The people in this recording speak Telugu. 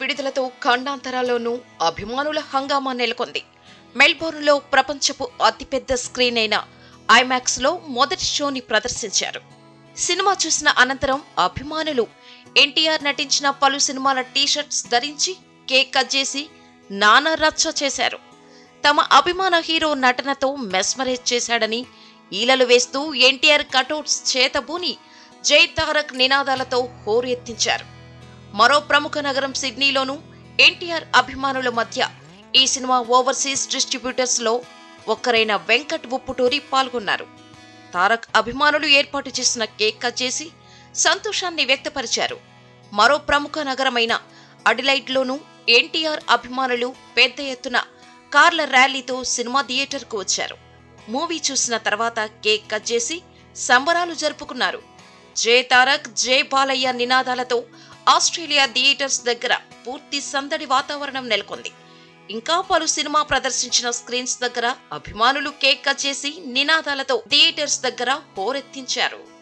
విడుదలతో ఖండాంతరాల్లోనూ అభిమానుల హంగామా నెలకొంది మెల్బోర్న్లో ప్రపంచపు అతిపెద్ద స్క్రీన్ అయిన ఐమాక్స్ లో మొదటి షోని ప్రదర్శించారు సినిమా చూసిన అనంతరం అభిమానులు ఎన్టీఆర్ నటించిన పలు సినిమాల టీషర్ట్స్ ధరించి కేక్ కట్ చేసి నానా రచ్చ చేశారు తమ అభిమాన హీరో నటనతో మెస్మరైజ్ చేశాడని ఈలలు వేస్తూ ఎన్టీఆర్ కటౌట్స్ చేతబూని జై తారక్ నినాదాలతో హోరెత్తించారు మరో ప్రముఖ నగరం సిడ్నీలోనూ ఎన్టీఆర్ అభిమానుల మధ్య ఈ సినిమా ఓవర్సీస్ డిస్ట్రిబ్యూటర్స్ లో ఒక్కరైన వెంకట్ ఉప్పుటూరి పాల్గొన్నారు తారక్ అభిమానులు ఏర్పాటు చేసిన కేక్ కట్ చేసి సంతోషాన్ని వ్యక్తపరిచారు మరో ప్రముఖ నగరమైన అడిలైడ్లోనూ ఎన్టీఆర్ అభిమానులు పెద్ద ఎత్తున కార్ల ర్యాలీతో సినిమా థియేటర్కు వచ్చారు మూవీ చూసిన తర్వాత కేక్ కట్ చేసి సంబరాలు జరుపుకున్నారు జై తారక్ జై బాలయ్య నినాదాలతో ఆస్ట్రేలియా థియేటర్స్ దగ్గర పూర్తి సందడి వాతావరణం నెలకొంది ఇంకా పలు సినిమా ప్రదర్శించిన స్క్రీన్స్ దగ్గర అభిమానులు కేక్ కట్ చేసి నినాదాలతో థియేటర్స్ దగ్గర హోరెత్తించారు